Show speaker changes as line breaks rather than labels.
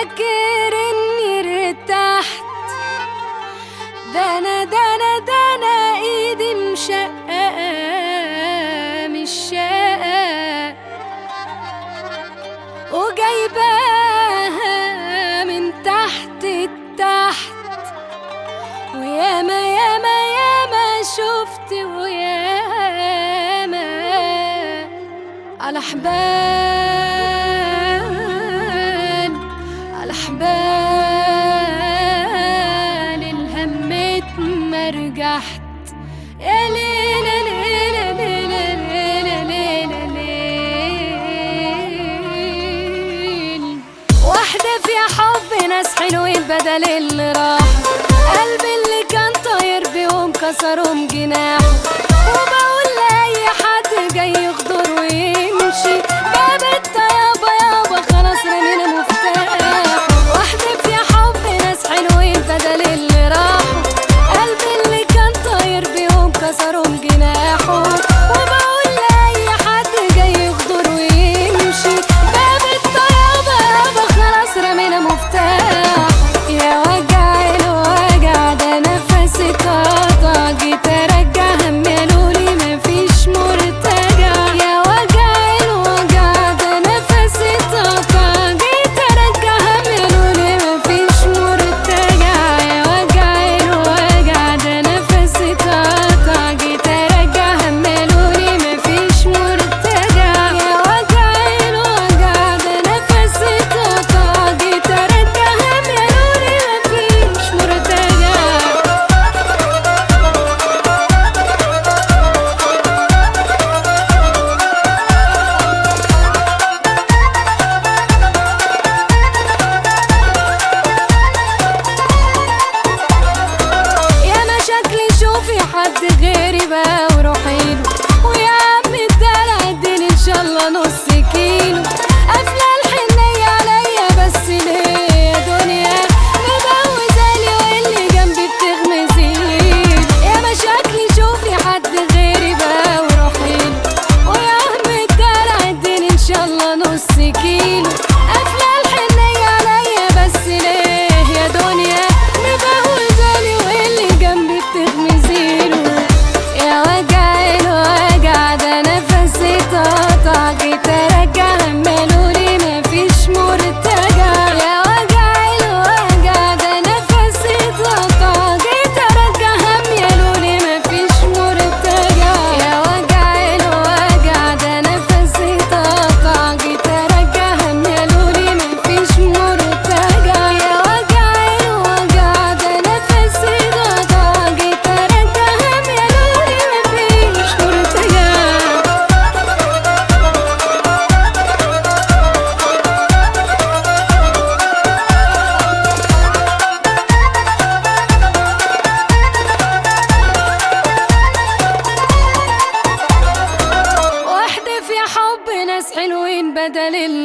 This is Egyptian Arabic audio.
فاكر اني ارتحت ده انا ده انا ده انا ايدي مشققة مش شقة وجايباها من تحت التحت وياما ياما ياما شفت وياما على حبال على حبال الهمت ما رجحت يا ليلى ليلى ليلى ليلى ليلى ليل واحدة فيها حب ناس حلوين بدل اللي راح قلبي اللي كان طاير بيهم كسرهم جناحه وبقول لأي حد جاي يغدر ويمشي باب الطيابة يابا خلاص رمينا مفتاح واحدة فيها حب ناس حلوين بدل اللي راحوا قلبي اللي كان طاير بيهم كسرهم جناحه وبقول لأي حد جاي يغدر ويمشي باب الطيابة يابا خلاص رمينا مفتاح يا وجع الوجع ده نفسي اتقطع جيت ارجع هملولي مفيش مرتجع يا وجع الوجع ده نفسي اتقطع جيت ارجع هملولي مفيش مرتجع يا وجع الوجع ده نفسي اتقطع جيت ارجع هملولي مفيش مرتجع يا وجع الوجع ده نفسي اتقطع جيت ارجع هملولي مفيش مرتجع يا انا شكلي شوفي حد غيري بقى وروحيله ويا عم الدلع اديني ان شاء الله نص كيلو قافله الحنيه عليا بس ليه يا دنيا مجوزالي واللي جنبي بتغمزيلي يا ما شكلي شوفي حد غيري بقى وروحيله ويا عم الدلع اديني ان شاء الله نص كيلو قافله الحنيه عليا بس ليه يا دنيا مجوزالي واللي جنبي بتغمزيله يا وجع الوجع ده نفسي اتقطع جيت ارجع هملولي مفيش مرتجع يا وجع الوجع ده نفسي اتقطع جيت ارجع هملولي مفيش مرتجع يا وجع الوجع ده نفسي اتقطع جيت ارجع هملولي مفيش مرتجع يا وجع الوجع ده نفسي اتقطع جيت ارجع هملولي مفيش مرتجع واحدة في حب ناس حلوين بدل اللي